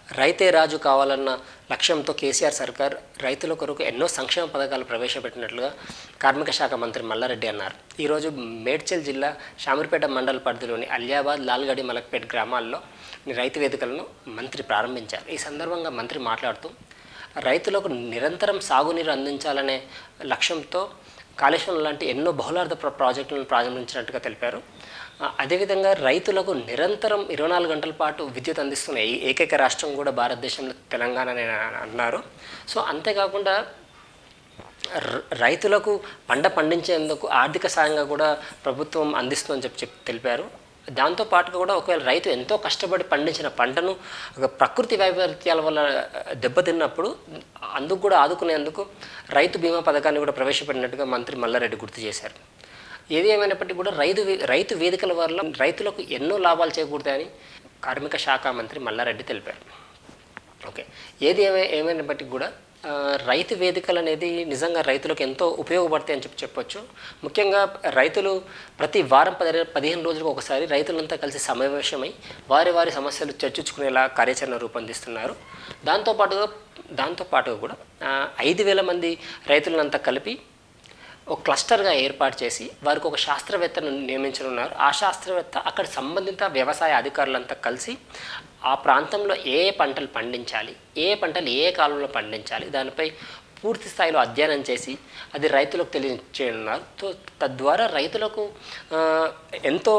రైతే రాజు కావాలన్న లక్ష్యంతో కేసీఆర్ సర్కార్ రైతుల కొరకు ఎన్నో సంక్షేమ పథకాలు ప్రవేశపెట్టినట్లుగా కార్మిక శాఖ మంత్రి మల్లారెడ్డి అన్నారు ఈరోజు మేడ్చల్ జిల్లా షామీర్పేట మండల పరిధిలోని అలియాబాద్ లాల్గడి మలక్పేట్ గ్రామాల్లో రైతు వేదికలను మంత్రి ప్రారంభించారు ఈ సందర్భంగా మంత్రి మాట్లాడుతూ రైతులకు నిరంతరం సాగునీరు అందించాలనే లక్ష్యంతో కాళేశ్వరం లాంటి ఎన్నో బహుళార్థ ప్ర- ప్రాజెక్టులను ప్రారంభించినట్టుగా తెలిపారు ఆ, అదేవిధంగా రైతులకు నిరంతరం ఇరవై నాలుగు గంటల పాటు విద్యుత్ అందిస్తున్న ఏ- ఏకైక రాష్ట్రం కూడా భారతదేశంలో తెలంగాణ అని అన్నారు సో అంతేకాకుండా ర- రైతులకు పంట పండించేందుకు ఆర్థిక సాయంగా కూడా ప్రభుత్వం అందిస్తుందని చెప్పి చెప్పి తెలిపారు దాంతో పాటుగా కూడా ఒకవేళ రైతు ఎంతో కష్టపడి పండించిన పంటను ఒక ప్రకృతి వైపరీత్యాల వల్ల దెబ్బతిన్నప్పుడు అందుకు కూడా ఆదుకునేందుకు రైతు బీమా పథకాన్ని కూడా ప్రవేశపెట్టినట్టుగా మంత్రి మల్లారెడ్డి గుర్తు చేశారు ఏది ఏమైనప్పటికీ కూడా రైతు వే- రైతు వేదికల వల్ల రైతులకు ఎన్నో లాభాలు చేకూరుతాయని కార్మిక శాఖ మంత్రి మల్లారెడ్డి తెలిపారు ఓకే ఏది ఏమై ఏమైనప్పటికీ కూడా ఆ, రైతు వేదికలు అనేది నిజంగా రైతులకు ఎంతో ఉపయోగపడతాయి అని చెప్పి చెప్పొచ్చు ముఖ్యంగా రైతులు ప్రతి వారం పది పదిహేను రోజులకు ఒకసారి రైతులంతా కలిసి సమావేశమై వారి వారి సమస్యలు చర్చించుకునేలా కార్యాచరణ రూపొందిస్తున్నారు దాంతోపాటుగా దాంతోపాటుగా కూడా ఆ, ఐదు వేల మంది రైతులంతా కలిపి ఒక క్లస్టర్గా ఏర్పాటు చేసి వారికి ఒక శాస్త్రవేత్తను నియమించనున్నారు ఆ శాస్త్రవేత్త అక్కడ సంబంధిత వ్యవసాయ అధికారులంతా కలిసి ఆ ప్రాంతంలో ఏ ఏ పంటలు పండించాలి ఏ ఏ పంటలు ఏ ఏ కాలంలో పండించాలి దానిపై పూర్తి స్థాయిలో అధ్యయనం చేసి అది రైతులకు తెలియచేయనున్నారు తో తద్వారా రైతులకు ఆ, ఎంతో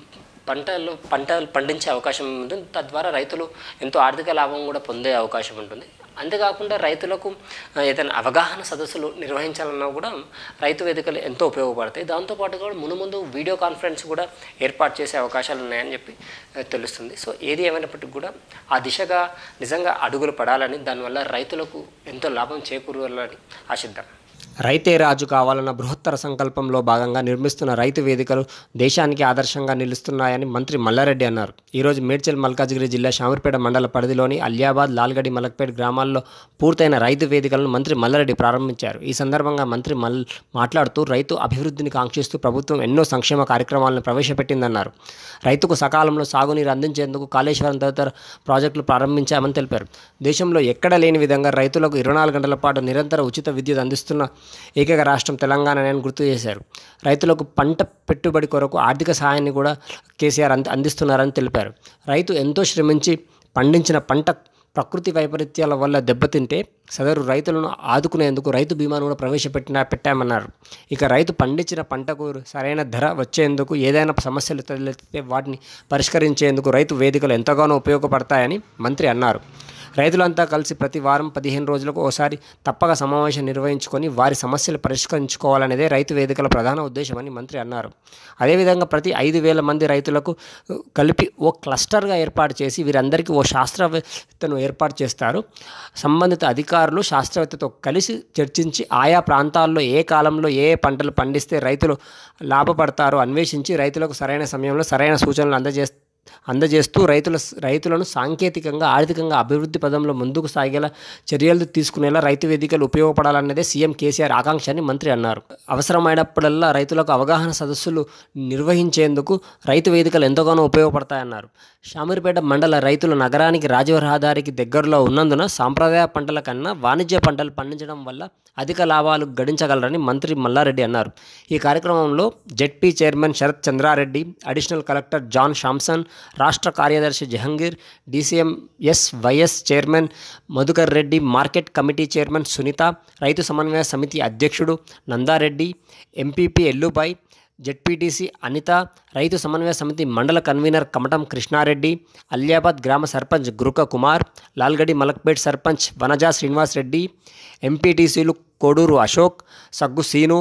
పంటలు పంటలు పండించే అవకాశం ఉంటుంది తద్వారా రైతులు ఎంతో ఆర్థిక లాభం కూడా పొందే అవకాశం ఉంటుంది అంతేకాకుండా రైతులకు ఆ, ఏదైనా అవగాహన సదస్సులు నిర్వహించాలన్నా కూడా రైతు వేదికలు ఎంతో ఉపయోగపడతాయి దాంతోపాటు కూడా మునుముందు వీడియో కాన్ఫరెన్స్ కూడా ఏర్పాటు చేసే అవకాశాలు ఉన్నాయని చెప్పి ఆ, తెలుస్తుంది సో ఏది ఏమైనప్పటికీ కూడా ఆ దిశగా నిజంగా అడుగులు పడాలని దానివల్ల రైతులకు ఎంతో లాభం చేకూరాలని ఆశిద్దాం రైతే రాజు కావాలన్న బృహత్తర సంకల్పంలో భాగంగా నిర్మిస్తున్న రైతు వేదికలు దేశానికి ఆదర్శంగా నిలుస్తున్నాయని మంత్రి మల్లారెడ్డి అన్నారు ఈరోజు మేడ్చల్ మల్కాజ్గిరి జిల్లా షామీర్పేట మండల పరిధిలోని అలియాబాద్ లాల్గడి మలక్పేట్ గ్రామాల్లో పూర్తయిన రైతు వేదికలను మంత్రి మల్లారెడ్డి ప్రారంభించారు ఈ సందర్భంగా మంత్రి మల్ మాట్లాడుతూ రైతు అభివృద్ధిని కాంక్షిస్తూ ప్రభుత్వం ఎన్నో సంక్షేమ కార్యక్రమాలను ప్రవేశపెట్టిందన్నారు రైతుకు సకాలంలో సాగునీరు అందించేందుకు కాళేశ్వరం తదితర ప్రాజెక్టులు ప్రారంభించామని తెలిపారు దేశంలో ఎక్కడ లేని విధంగా రైతులకు ఇరవై నాలుగు గంటల పాటు నిరంతర ఉచిత విద్యుత్ అందిస్తున్న ఏకైక రాష్ట్రం తెలంగాణ అని గుర్తు చేశారు రైతులకు పంట పెట్టుబడి కొరకు ఆర్థిక సహాయాన్ని కూడా కేసీఆర్ అంది అందిస్తున్నారని తెలిపారు రైతు ఎంతో శ్రమించి పండించిన పంట ప్రకృతి వైపరీత్యాల వల్ల దెబ్బతింటే సదరు రైతులను ఆదుకునేందుకు రైతు బీమాను కూడా ప్రవేశపెట్టిన పెట్టామన్నారు ఇక రైతు పండించిన పంటకు సరైన ధర వచ్చేందుకు ఏదైనా సమస్యలు తలెత్తితే వాటిని పరిష్కరించేందుకు రైతు వేదికలు ఎంతగానో ఉపయోగపడతాయని మంత్రి అన్నారు రైతులంతా కలిసి ప్రతి వారం పదిహేను రోజులకు ఒకసారి తప్పక సమావేశం నిర్వహించుకొని వారి సమస్యలు పరిష్కరించుకోవాలనేదే రైతు వేదికల ప్రధాన ఉద్దేశమని మంత్రి అన్నారు అదేవిధంగా ప్రతి ఐదు వేల మంది రైతులకు ఉ, కలిపి ఓ క్లస్టర్గా ఏర్పాటు చేసి వీరందరికీ ఓ శాస్త్రవేత్తను ఏర్పాటు చేస్తారు సంబంధిత అధికారులు శాస్త్రవేత్తతో కలిసి చర్చించి ఆయా ప్రాంతాల్లో ఏ కాలంలో ఏ ఏ పంటలు పండిస్తే రైతులు లాభపడతారో అన్వేషించి రైతులకు సరైన సమయంలో సరైన సూచనలు అందజేస్తారు అందజేస్తూ రైతుల రైతులను సాంకేతికంగా ఆర్థికంగా అభివృద్ధి పదంలో ముందుకు సాగేలా చర్యలు తీసుకునేలా రైతు వేదికలు ఉపయోగపడాలన్నదే సీఎం కేసీఆర్ ఆకాంక్ష అని మంత్రి అన్నారు అవసరమైనప్పుడల్లా రైతులకు అవగాహన సదస్సులు నిర్వహించేందుకు రైతు వేదికలు ఎంతగానో ఉపయోగపడతాయన్నారు షామీర్పేట మండల రైతులు నగరానికి రాజీవ రహదారికి దగ్గరలో ఉన్నందున సాంప్రదాయ పంటల కన్నా వాణిజ్య పంటలు పండించడం వల్ల అధిక లాభాలు గడించగలరని మంత్రి మల్లారెడ్డి అన్నారు ఈ కార్యక్రమంలో ZP chairman Sharath Chandrareddy additional collector John Samson రాష్ట్ర కార్యదర్శి Jahangir DCM S vice chairman Madhukar Reddy market committee chairman Sunitha రైతు సమన్వయ సమితి అధ్యక్షుడు నందారెడ్డి ఎంపీపీ ఎల్లుబాయ్ జెడ్పీటీసీ అనిత రైతు సమన్వయ సమితి మండల కన్వీనర్ కమటం కృష్ణారెడ్డి అలియాబాద్ గ్రామ సర్పంచ్ గురుక కుమార్ లాల్గడి మలక్పేట్ సర్పంచ్ వనజా శ్రీనివాస్ రెడ్డి ఎంపీటీసీలు కోడూరు అశోక్ సగ్గు సీను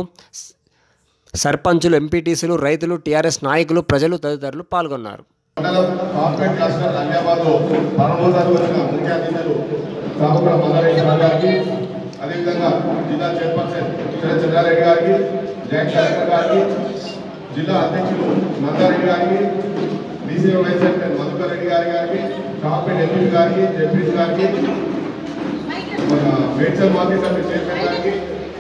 సర్పంచులు ఎంపీటీసీలు రైతులు టీఆర్ఎస్ నాయకులు ప్రజలు తదితరులు పాల్గొన్నారు మండలం కార్పొరేట్ క్లస్టర్ నంద్యాబాద్ లో ప్రారంభోత్సవానికి వచ్చిన ముఖ్య అతిథులు రామపుర మల్లారెడ్డి సార్ గారికి అదేవిధంగా జిల్లా చైర్పర్సన్ శరత్ చంద్రారెడ్డి గారికి జాయింట్ కలెక్టర్ గారికి జిల్లా అధ్యక్షులు నందారెడ్డి గారికి DC vice chairman Madhukar Reddy గారి గారికి కార్పొరేట్ ఎంపీ గారికి జడ్పీసీ గారికి మన మేడ్చల్ మార్కెట్ కమిటీ చైర్మన్ గారికి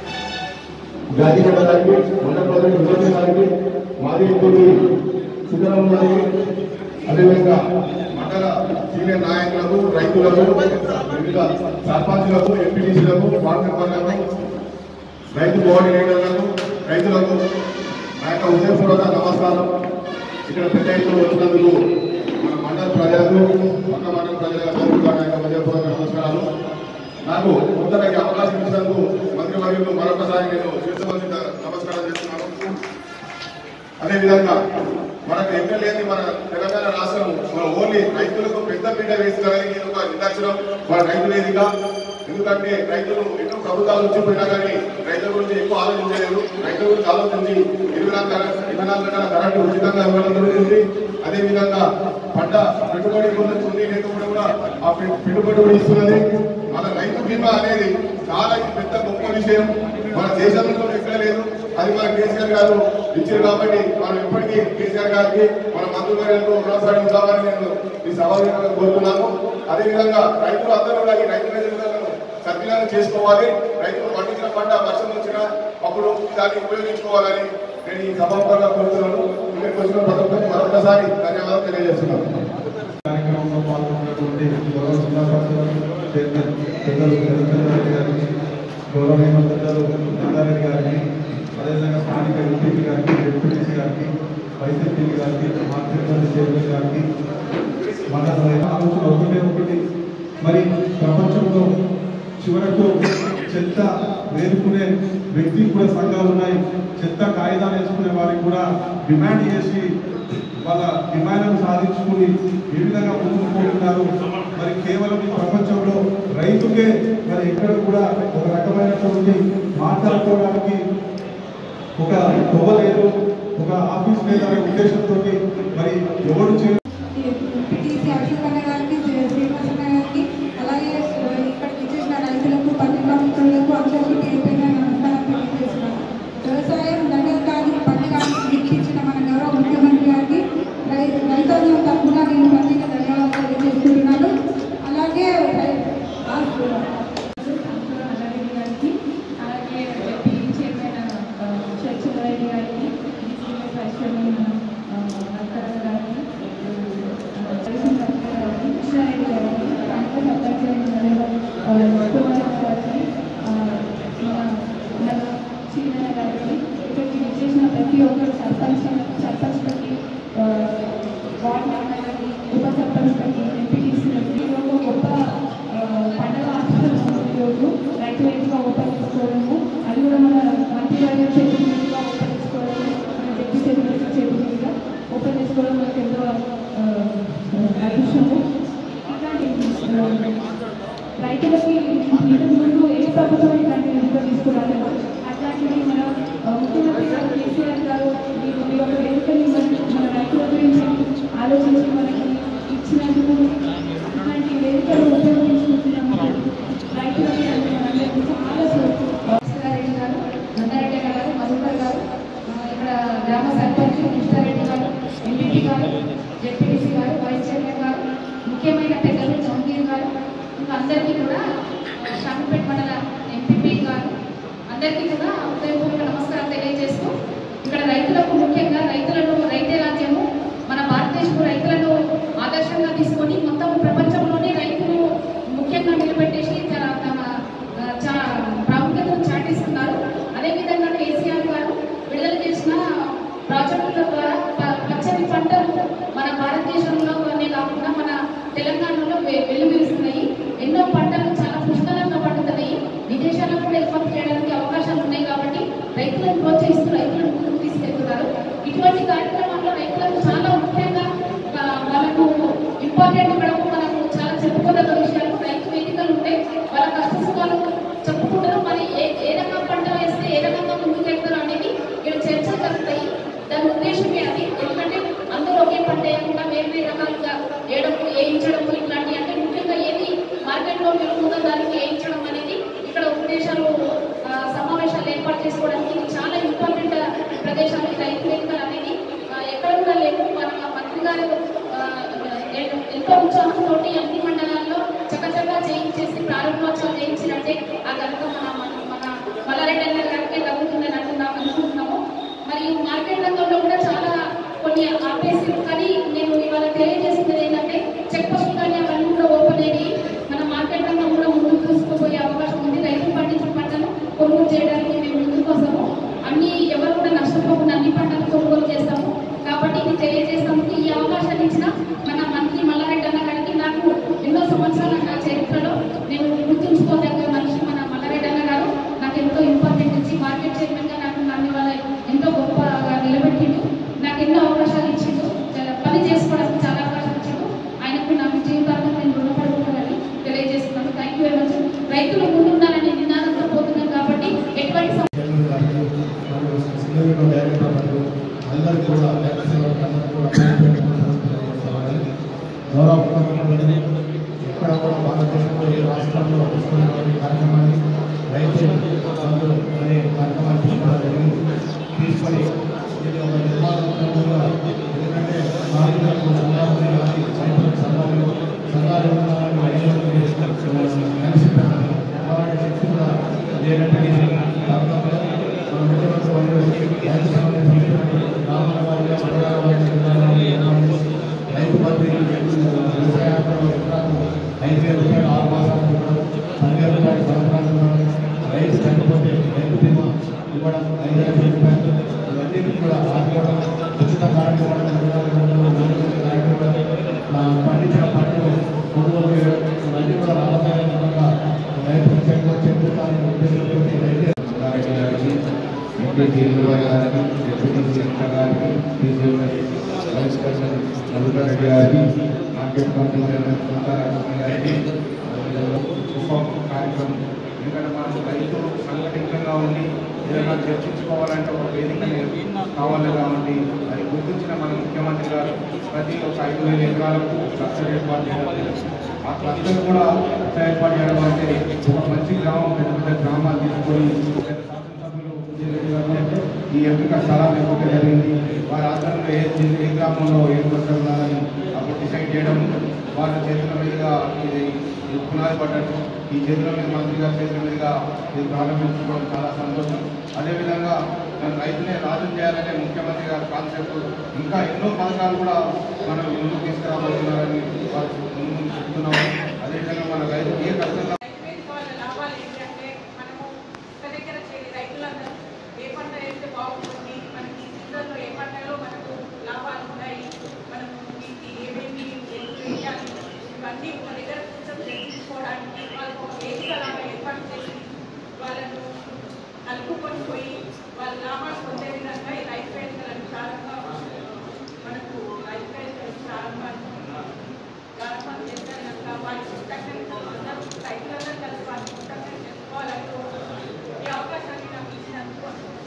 గాంధీగడ్డ గారికి మండల ప్రధాని సుబ్రహ్మణ్య గారికి మాది ఎంపీ సీతారాం గారికి అదేవిధంగా మండల మండల సీనియర్ నాయకులకు రైతులకు వివిధ సర్పంచులకు ఎంపీటీసీలకు వార్డు మెంబర్లకు రైతు కోఆర్డినేటర్లకు రైతులకు నా యొక్క హృదయపూర్వక నమస్కారం ఇక్కడ పెద్ద ఎత్తున వచ్చినందుకు మన మండల ప్రజలకు పక్క మండల ప్రజలకు కూడా నా యొక్క హృదయపూర్వక నమస్కారాలు నాకు ముందర ఈ అవకాశం ఇచ్చినందుకు మంత్రివర్యులు మరొకసారి నేను శిరసవంతి నమస్కారం చేస్తున్నాను అదేవిధంగా మనకు ఎమ్మెల్యేని మన తెలంగాణ రాష్ట్రం మన ఓన్లీ రైతులకు పెద్ద పీట వేస్తారని నేను ఒక నిదర్శనం మన రైతు వేదిక ఎందుకంటే రైతులు ఎన్నో ప్రభుత్వాలు వచ్చిపోయినా కానీ రైతుల గురించి ఎక్కువ ఆలోచించలేదు రైతుల గురించి ఆలోచించి ఇరవై నాలుగు గంటల- ఇరవై నాలుగు గంటల కరెంటు ఉచితంగా ఇవ్వడం జరుగుతుంది అదేవిధంగా పంట పెట్టుబడి గురించి ఉంది లేకపోతే కూడా ఆ పె- పెట్టుబడి కూడా ఇస్తున్నది మన రైతు బీమా అనేది చాలా పెద్ద గొప్ప విషయం మన దేశంలో ఎక్కడ లేదు అది మన కేసీఆర్ గారు ఇచ్చారు కాబట్టి మనం ఎప్పటికీ కేసీఆర్ గారికి మన మంత్రి గారికి రుణపడి ఉందామని నేను ఈ సభలో కోరుతున్నాను అదేవిధంగా రైతులు అందరూ కూడా ఈ రైతు వేదికలను సద్వినియోగం చేసుకోవాలి రైతులు పండించిన పంట వర్షం వచ్చినా అప్పుడు దాన్ని ఉపయోగించుకోవాలని నేను ఈ సభాపరంగా కోరుతున్నాను ఇక్కడికి వచ్చిన ప్రతి ఒక్కరికి మరొకసారి ధన్యవాదాలు తెలియజేస్తున్నాను కార్యక్రమంలో పాల్గొన్నటువంటి గౌరవ జిల్లా పరిషత్ చైర్మన్ పెద్దలు చంద్రరెడ్డి గారికి గౌరవ హేమంత్ పెద్దలు నందారెడ్డి గారికి అదేవిధంగా స్థానిక ఎంపీపీ గారికి డిప్యూటీసీ గారికి వైసీపీ గారికి మార్కెట్ చైర్మన్ గారికి మన ఆలోచన ఒకటే ఒకటి మరి ప్రపంచంలో చివరకు చెత్త వేరుకునే వ్యక్తికి కూడా సంఘాలు ఉన్నాయి చెత్త కాగితాలు వేసుకునే వారికి కూడా డిమాండ్ చేసి వాళ్ళ డిమాండ్లను సాధించుకుని ఏ విధంగా ముందుకు పోతున్నారు మరి కేవలం ఈ ప్రపంచంలో రైతుకే మరి ఎక్కడ కూడా ఒక రకమైనటువంటి మాట్లాడుకోవడానికి ఒక తొవ్వ లేదు ఒక ఆఫీస్ లేదనే ఉద్దేశంతో మరి ఎవరు చే పిటిసి అశోకన్న గారికి శ్రీనివాసన్న గారికి అలాగే ఇక్కడికి ఇచ్చేసిన రైతులకు పత్రికా మిత్రులకు అందరికీ పేరు పేరున నమస్కారం తెలియజేస్తున్నాను వ్యవసాయం దండగ కాదు పని కాదు ఇచ్చిన మన గౌరవ ముఖ్యమంత్రి గారికి రై రైతుల తరఫున నేను ప్రత్యేక ధన్యవాదాలు తెలియజేస్తున్నాను అలాగే రై- ఆ- అలాగే గారికి అలాగే డిప్యూటీ చైర్మన్ చర్చలరెడ్డి గారికి డిసిఎస్ వైస్ చైర్మన్ నక్కరన్న గారికి కలిసిన గారికి కృష్ణారెడ్డి గారికి ప్రాంత సర్పంచ్ కుమార్ గారికి ఆ, మన మన చీరన్న గారికి ఇక్కడికి విచ్చేసిన ప్రతి ఒక్కరు సర్పంచ్ సర్పంచ్లకి ఆ, వార్డ్ మెంబర్లకి ఉప సర్పంచ్లకి ఎంపీటీసీలకి ఇది ఒక గొప్ప ఆ, పండగ ఆచరణ ఈరోజు రైతు వేదిక ఓపెన్ చేసుకోవడము అది కూడా మన మంత్రి గారి చేతి మీదుగా ఓపెన్ చేసుకోవడము మన డిప్యూటీ సెక్రటరీ చేతి మీదుగా ఓపెన్ చేసుకోవడం మనకు ఎంతో ఆ, ఆ, అదృష్టము ఇట్లాంటి ఆ, రైతులకి ఇంతకు ముందు ఏ ప్రభుత్వం ఇట్లాంటి నిధులు తీసుకురాలేదు అట్లాంటివి మన ఆ, ముఖ్యమంత్రి గారు కేసీఆర్ గారు ఈ ఈ యొక్క వేదికని మన- మన రైతుల గురించి ఆలోచించి మనకి ఇచ్చినందుకు ఇట్లాంటి వేదికలు ఉపయోగించుకుంటున్నాము రైతులకి మనందరికీ చాలా రెడ్డి గారు నందారెడ్డి గారు మధుకర్ గారు ఆ, ఇక్కడ గ్రామ సర్పంచ్ కృష్ణారెడ్డి గారు ఎంపీపీ గారు జెడ్పీటీసీ గారు వైస్ చైర్మన్ గారు ముఖ్యమైన పెద్దలు జహంగీర్ గారు ఇంకా అందరికీ కూడా షామిపేట్ మండల ఎంపీపీ గారు అందరికీ కూడా హృదయపూర్వక నమస్కారం తెలియజేస్తూ ఇక్కడ రైతులకు ముఖ్యంగా రైతులను రైతే రాజ్యము మన భారతదేశపు రైతులను ఆదర్శంగా తీసుకొని మొత్తం ప్రపంచంలోనే రైతులు ముఖ్యంగా నిలబెట్టేసి తన తమ ఆ, చా ప్రాముఖ్యతను చాటిస్తున్నారు అదేవిధంగా కేసీఆర్ గారు విడుదల చేసిన ప్రాజెక్టుల ద్వారా ప- పచ్చని పంటలు మన భారతదేశంలోనే కాకుండా మన తెలంగాణలో వె- వెల్లువిరుస్తున్నాయి ఎన్నో పంటలు చాలా పుష్కలంగా పండుతున్నాయి విదేశాలకు కూడా ఎగుమతి చేయడానికి అవకాశాలు ఉన్నాయి కాబట్టి రైతులను ప్రోత్సహిస్తూ రైతులను ముందుకు తీసుకెళ్తున్నారు ఇటువంటి కార్యక్రమాల్లో రైతులకు చాలా ముఖ్యంగా ఆ, వాళ్ళకు ఇంపార్టెంట్ కూడా మనకు చాలా చెప్పుకోదగ్గ విషయాలు రైతు వేదికలు ఉంటే వాళ్ళ కష్ట సుఖాలు చెప్పుకుంటారు మరి ఏ ఏ రకం పంట వేస్తే ఏ రకంగా ముందుకు వెళ్తారు అనేది ఇక్కడ చర్చలు జరుగుతాయి దాని ఉద్దేశమే అది ఎందుకంటే అందరూ ఒకే పంట వేయకుండా వేరు వేరు రకాలుగా వేయడము వేయించడము ఇట్లాంటి అంటే ముఖ్యంగా ఏది మార్కెట్లో మీరు కలిసి పెట్టాలి అలాంటి శక్తి కూడా లేనట్టు ప్రాంతంలో మన ముఖ్యమంత్రి వర్యులు రైతు సంబంధించినటువంటి గ్రామాల వారిగా మండలాల వారిగా రైతు మంత్రి వ్యవసాయ ఎకరాకు ఐదు వేల రూపాయలు ఆరు మాసాలు ఇవ్వడం పదివేల రూపాయలు సంవత్సరాలు ఇవ్వడం రైతు చనిపోతే రైతు బీమా ఇవ్వడం ఐదు లక్షల రూపాయలు ఇవన్నీ కూడా ఆదుకోవడం ఉచిత కరెంట్ ఇవ్వడం నాలుగు కరెంట్ ఇవ్వడం ఆ, పండించిన పంటలు కొనుగోలు చేయడం ఇవన్నీ కూడా లాభదాయకంగా రైతులు చెంగు చెందుతారని ఉద్దేశంతో రైతు గారికి ఎంపీ జీవో గారికి డిప్యూటీ సీఎం గారికి BJP vice president Madhukar Reddy గారికి మార్కెట్ కమిటీ చైర్మన్ సుందరరామన్ గారికి గొప్ప కార్యక్రమం ఎందుకంటే మనం రైతులు సంఘటితంగా ఉండి ఏదైనా చర్చించుకోవాలంటే ఒక వేదిక కావాలి కాబట్టి అది గుర్తించిన మన ముఖ్యమంత్రి గారు ప్రతి ఒక ఐదు వేల ఎకరాలకు క్లస్టర్ ఏర్పాటు చేయడం ఆ క్లస్టర్ కూడా ఎట్లా ఏర్పాటు చేయడం అంటే ఒక మంచి గ్రామం పెద్ద పెద్ద గ్రామాలు తీసుకొని పెద్ద శాసనసభ్యులు విజయరెడ్డి గారు ఈ ఎంపిక స్థలాలు ఎంపిక జరిగింది వారి ఆధ్వర్యంలో ఏ జిల్లా- ఏ గ్రామంలో ఏం క్లస్టర్ ఉండాలని అప్పుడు డిసైడ్ చేయడం వాళ్ళ చేతుల మీదుగా ఇది ఇది పునాది పడ్డట్టు ఈ చేతుల మీద మంత్రి గారి చేతుల మీదుగా ఇది ప్రారంభించుకోవడం చాలా సంతోషం అదేవిధంగా మన రైతునే రాజు చేయాలనే ముఖ్యమంత్రి గారి కాన్సెప్ట్ ఇంకా ఎన్నో పథకాలు కూడా మనం ముందుకు తీసుకురాబోతున్నారని వారు ముందు ముందు చెప్తున్నాము అదేవిధంగా మన రైతు ఏ కష్టంగా రైతు వాళ్ళ లాభాలు ఏంటంటే మనము ఒక దగ్గర చేరి రైతులందరూ ఏ పంట వేస్తే బాగుంటుంది మనకి ఈ సీజన్లో ఏ పంటలో మనకు లాభాలు ఉన్నాయి మనము వీటికి ఏమేమి ఎరువులు వేయాలి ఇవన్నీ ఒక దగ్గర కూర్చొని చర్చించుకోవడానికి వాళ్ళకు ఒక వేదిక లాగా ఏర్పాటు చేసి వాళ్ళను కలుపుకొని పోయి వాళ్ళ లాభాలు పొందే విధంగా ఈ రైతు వేదికలను ప్రారంభ మనకు రైతు వేదికలు ప్రారంభాన్ని ప్రారంభం చేశాక వారి కృతజ్ఞతలు అందరూ రైతులందరూ కలిసి వారి కృతజ్ఞతలు చెప్పుకోవాలని కోరుతున్నాను. ఈ అవకాశాన్ని నాకు ఇచ్చినందుకు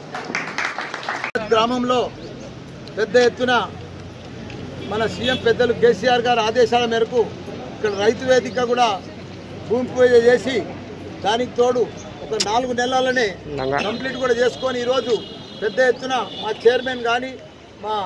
గ్రామంలో పెద్ద ఎత్తున మన సీఎం పెద్దలు కేసీఆర్ గారి ఆదేశాల మేరకు ఇక్కడ రైతు వేదిక కూడా భూమి పూజ చేసి దానికి తోడు ఒక నాలుగు నెలలనే కంప్లీట్ కూడా చేసుకొని ఈరోజు పెద్ద ఎత్తున మా చైర్మన్ కానీ మా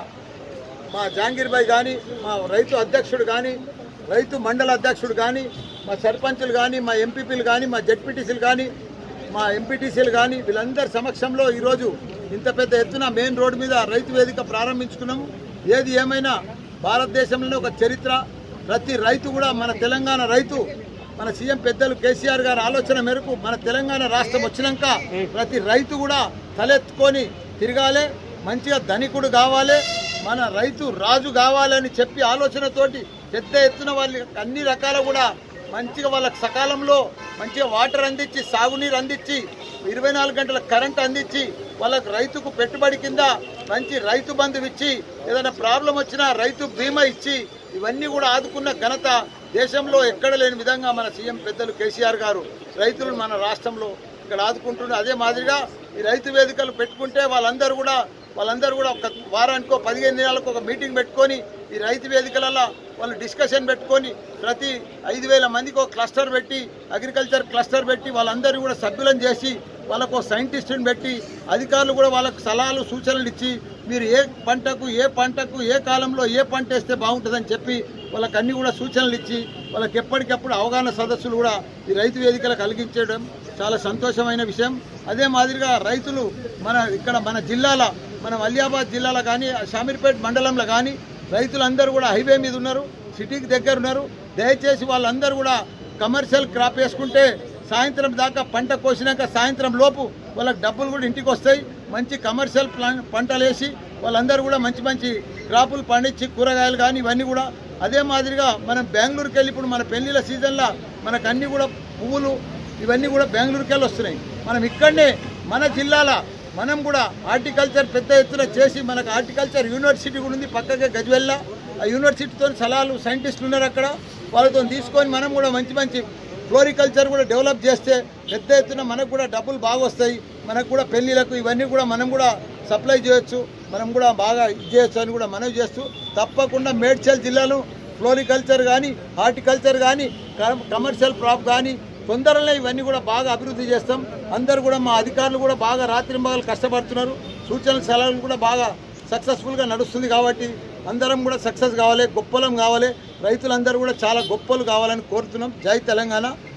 మా జాంగీర్ భాయ్ కానీ మా రైతు అధ్యక్షుడు కానీ రైతు మండల అధ్యక్షుడు కానీ మా సర్పంచులు కానీ మా ఎంపీపీలు కానీ మా జడ్పీటీసీలు కానీ మా ఎంపీటీసీలు కానీ వీళ్ళందరి సమక్షంలో ఈరోజు ఇంత పెద్ద ఎత్తున మెయిన్ రోడ్డు మీద రైతు వేదిక ప్రారంభించుకున్నాము ఏది ఏమైనా భారతదేశంలోనే ఒక చరిత్ర ప్రతి రైతు కూడా మన తెలంగాణ రైతు మన సీఎం పెద్దలు కేసీఆర్ గారి ఆలోచన మేరకు మన తెలంగాణ రాష్ట్రం వచ్చినాక ప్రతి రైతు కూడా తలెత్తుకొని తిరగాలి మంచిగా ధనికుడు కావాలి మన రైతు రాజు కావాలని చెప్పి ఆలోచనతోటి పెద్ద ఎత్తున వాళ్ళకి అన్ని రకాల కూడా మంచిగా వాళ్ళకి సకాలంలో మంచిగా వాటర్ అందించి సాగునీరు అందించి ఇరవై నాలుగు గంటల కరెంట్ అందించి వాళ్ళకి రైతుకు పెట్టుబడి కింద మంచి రైతు బంధువు ఇచ్చి ఏదైనా ప్రాబ్లం వచ్చినా రైతు బీమా ఇచ్చి ఇవన్నీ కూడా ఆదుకున్న ఘనత దేశంలో ఎక్కడ లేని విధంగా మన సీఎం పెద్దలు కేసీఆర్ గారు రైతులు మన రాష్ట్రంలో ఇక్కడ ఆదుకుంటున్నారు అదే మాదిరిగా ఈ రైతు వేదికలు పెట్టుకుంటే వాళ్ళందరూ కూడా వాళ్ళందరూ కూడా ఒక వారానికో పదిహేను దినాలకు ఒక మీటింగ్ పెట్టుకొని ఈ రైతు వేదికలలో వాళ్ళు డిస్కషన్ పెట్టుకొని ప్రతి ఐదు వేల మందికి ఒక క్లస్టర్ పెట్టి అగ్రికల్చర్ క్లస్టర్ పెట్టి వాళ్ళందరూ కూడా సభ్యులను చేసి వాళ్ళకు ఒక సైంటిస్టుని పెట్టి అధికారులు కూడా వాళ్ళకు సలహాలు సూచనలు ఇచ్చి మీరు ఏ పంటకు ఏ పంటకు ఏ కాలంలో ఏ పంట వేస్తే బాగుంటుందని చెప్పి వాళ్ళకి అన్ని కూడా సూచనలు ఇచ్చి వాళ్ళకి ఎప్పటికప్పుడు అవగాహన సదస్సులు కూడా ఈ రైతు వేదికలు కలిగించడం చాలా సంతోషమైన విషయం అదే మాదిరిగా రైతులు మన ఇక్కడ మన జిల్లాల మన అలియాబాద్ జిల్లాలో కానీ షామీర్పేట మండలంలో కానీ రైతులందరూ కూడా హైవే మీద ఉన్నారు సిటీకి దగ్గర ఉన్నారు దయచేసి వాళ్ళందరూ కూడా కమర్షియల్ క్రాప్ వేసుకుంటే సాయంత్రం దాకా పంట కోసినాక సాయంత్రం లోపు వాళ్ళకి డబ్బులు కూడా ఇంటికి వస్తాయి మంచి కమర్షియల్ ప్లాన్ పంటలు వేసి వాళ్ళందరూ కూడా మంచి మంచి క్రాపులు పండించి కూరగాయలు కానీ ఇవన్నీ కూడా అదే మాదిరిగా మనం బెంగళూరుకి వెళ్ళి ఇప్పుడు మన పెళ్లిళ్ళ సీజన్లో మనకు అన్ని కూడా పువ్వులు ఇవన్నీ కూడా బెంగళూరుకి వెళ్ళి వస్తున్నాయి మనం ఇక్కడనే మన జిల్లాల మనం కూడా హార్టికల్చర్ పెద్ద ఎత్తున చేసి మనకు హార్టికల్చర్ యూనివర్సిటీ కూడా ఉంది పక్కకే గజ్వెల్ల ఆ యూనివర్సిటీతో సలహాలు సైంటిస్టులు ఉన్నారు అక్కడ వాళ్ళతో తీసుకొని మనం కూడా మంచి మంచి ఫ్లోరికల్చర్ కూడా డెవలప్ చేస్తే పెద్ద ఎత్తున మనకు కూడా డబ్బులు బాగా వస్తాయి మనకు కూడా పెళ్ళిళ్ళకు ఇవన్నీ కూడా మనం కూడా సప్లై చేయొచ్చు మనం కూడా బాగా ఇది చేయొచ్చు అని కూడా మనవి చేస్తూ తప్పకుండా మేడ్చల్ జిల్లాలో ఫ్లోరికల్చర్ కానీ హార్టికల్చర్ కానీ కమర్షియల్ క్రాప్ కానీ తొందరలో ఇవన్నీ కూడా బాగా అభివృద్ధి చేస్తాం అందరూ కూడా మా అధికారులు కూడా బాగా రాత్రింబగలు కష్టపడుతున్నారు సూచనలు సలహాలు కూడా బాగా సక్సెస్ఫుల్గా నడుస్తుంది కాబట్టి అందరం కూడా సక్సెస్ కావాలి గొప్పలం కావాలి రైతులందరూ కూడా చాలా గొప్పలు కావాలని కోరుతున్నాం జై తెలంగాణ